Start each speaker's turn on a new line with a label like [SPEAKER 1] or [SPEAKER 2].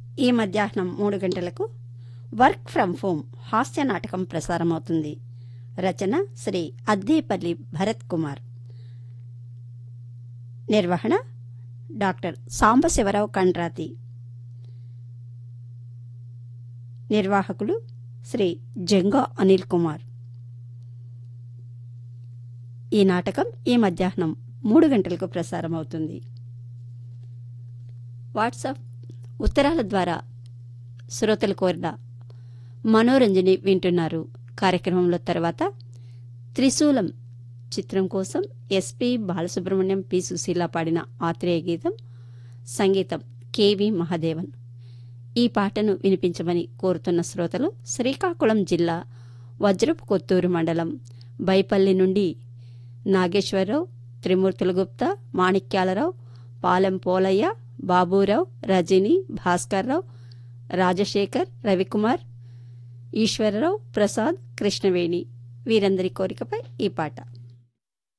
[SPEAKER 1] ఈ మధ్యాహ్నం మూడు గంటలకు వర్క్ ఫ్రం హోమ్ హాస్య నాటకం ప్రసారమవుతుంది రచన శ్రీ అద్దేపల్లి భరత్ కుమార్ నిర్వహణ డాక్టర్ సాంబశివరావు కండ్రాతి నిర్వాహకులు శ్రీ జంగా అనిల్ కుమార్ ఈ నాటకం ఈ మధ్యాహ్నం మూడు గంటలకు ప్రసారమవుతుంది వాట్సాప్ ఉత్తరాల ద్వారా శ్రోతలు కోరిన మనోరంజని వింటున్నారు కార్యక్రమంలో తర్వాత త్రిశూలం చిత్రం కోసం ఎస్పి బాలసుబ్రహ్మణ్యం పి సుశీల పాడిన ఆత్రేయ గీతం సంగీతం కెవి మహాదేవన్ ఈ పాటను వినిపించమని కోరుతున్న శ్రోతలు శ్రీకాకుళం జిల్లా వజ్రపు కొత్తూరు మండలం బైపల్లి నుండి నాగేశ్వరరావు త్రిమూర్తుల గుప్తా మాణిక్యాలరావు పాలెం పోలయ్య బాబూరావు రజని భాస్కర్రావు రాజశేఖర్ రవికుమార్ ఈశ్వరరావు ప్రసాద్ కృష్ణవేణి వీరందరి కోరికపై ఈ పాట